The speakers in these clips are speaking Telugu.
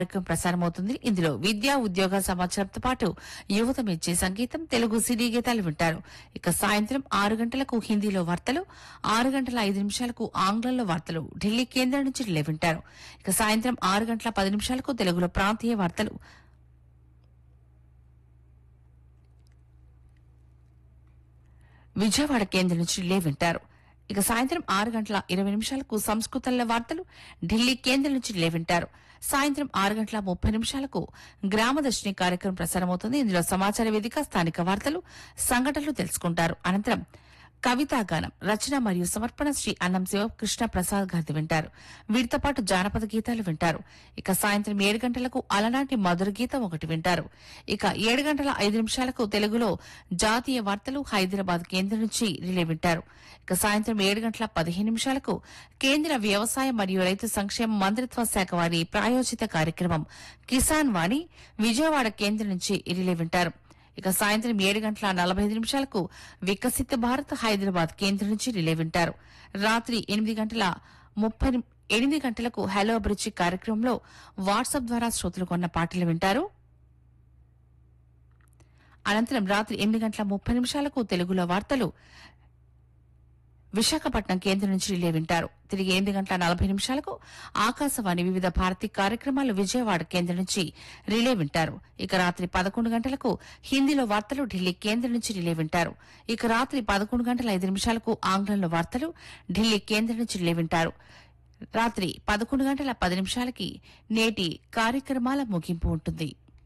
కార్యక్రమం ప్రసారమవుతుంది ఇందులో విద్యా ఉద్యోగ సమాచారంతో పాటు యువత మెచ్చే సంగీతం తెలుగు సినీ గీతాలు వింటారు ఇక సాయంత్రం ఆరు గంటలకు హిందీలో వార్తలు ఆరు గంటల ఐదు నిమిషాలకు ఆంగ్లంలో వార్తలు ఢిల్లీ కేంద్రం నుంచి రిలే వింటారు ఇక సాయంత్రం ఆరు గంటల పది నిమిషాలకు తెలుగులో ప్రాంతీయ వార్తలు విజయవాడ కేంద్రం నుంచి రిలే వింటారు ఇక సాయంత్రం ఆరు గంటల ఇరవై నిమిషాలకు సంస్కృతంలో వార్తలు ఢిల్లీ కేంద్రం నుంచి రిలే వింటారు సాయంత్రం ఆరు గంటల ముప్పై నిమిషాలకు గ్రామదర్శిని కార్యక్రమం ప్రసారమవుతుంది ఇందులో సమాచార వేదిక స్థానిక వార్తలు సంఘటనలు తెలుసుకుంటారు అనంతరం కవితాగానం రచన మరియు సమర్పణ శ్రీ అన్నం శివకృష్ణ ప్రసాద్ గారిది వింటారు వీరితో పాటు జానపద గీతాలు వింటారు ఇక సాయంత్రం ఏడు గంటలకు అలనాటి మధుర గీతం ఒకటి వింటారు ఇక ఏడు గంటల ఐదు నిమిషాలకు తెలుగులో జాతీయ వార్తలు హైదరాబాద్ కేంద్రం నుంచి రిలే వింటారు ఇక సాయంత్రం ఏడు గంటల పదిహేను నిమిషాలకు కేంద్ర వ్యవసాయ మరియు రైతు సంక్షేమ మంత్రిత్వ శాఖ వారి ప్రాయోజిత కార్యక్రమం కిసాన్ వాణి విజయవాడ కేంద్రం నుంచి రిలే వింటారు ఇక సాయంత్రం ఏడు గంటల నలభై ఐదు నిమిషాలకు వికసిత్ భారత్ హైదరాబాద్ కేంద్రం నుంచి రిలే వింటారు రాత్రి ఎనిమిది గంటల ముప్పై ని- ఎనిమిది గంటలకు హలో అభిరుచి కార్యక్రమంలో వాట్సాప్ ద్వారా శ్రోతలు కొన్న పాటలు వింటారు అనంతరం రాత్రి ఎనిమిది గంటల ముప్పై నిమిషాలకు తెలుగులో వార్తలు విశాఖపట్నం కేంద్రం నుంచి రిలే వింటారు తిరిగి ఎనిమిది గంటల నలభై నిమిషాలకు ఆకాశవాణి వివిధ భారతి కార్యక్రమాలు విజయవాడ కేంద్రం నుంచి రిలే వింటారు ఇక రాత్రి పదకొండు గంటలకు హిందీలో వార్తలు ఢిల్లీ కేంద్రం నుంచి రిలే వింటారు ఇక రాత్రి పదకొండు గంటల ఐదు నిమిషాలకు ఆంగ్లంలో వార్తలు ఢిల్లీ కేంద్రం నుంచి రిలే వింటారు రాత్రి పదకొండు గంటల పది నిమిషాలకి నేటి కార్యక్రమాల ముగింపు ఉంటుంది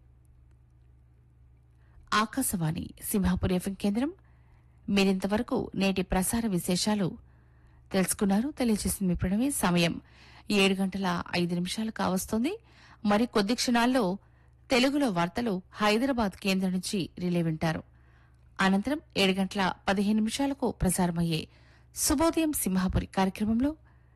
ఆకాశవాణి సింహాపురి ఎఫ్ఎం కేంద్రం మీరింతవరకు నేటి ప్రసార విశేషాలు తెలుసుకున్నారు తెలియజేసింది మీ ప్రణవి సమయం ఏడు గంటల ఐదు నిమిషాలు కావస్తోంది మరి కొద్ది క్షణాల్లో తెలుగులో వార్తలు హైదరాబాద్ కేంద్రం నుంచి రిలే వింటారు అనంతరం ఏడు గంటల పదిహేను నిమిషాలకు ప్రసారమయ్యే శుభోదయం సింహాపురి కార్యక్రమంలో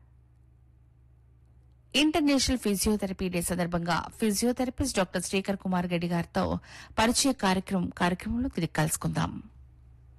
ఇంటర్నేషనల్ ఫిజియోథెరపీ డే సందర్భంగా ఫిజియోథెరపిస్ట్ డాక్టర్ శ్రీకర్ కుమార్ రెడ్డి గారితో పరిచయ కార్యక్రమం కార్యక్రమంలో తిరిగి కలుసుకుందాం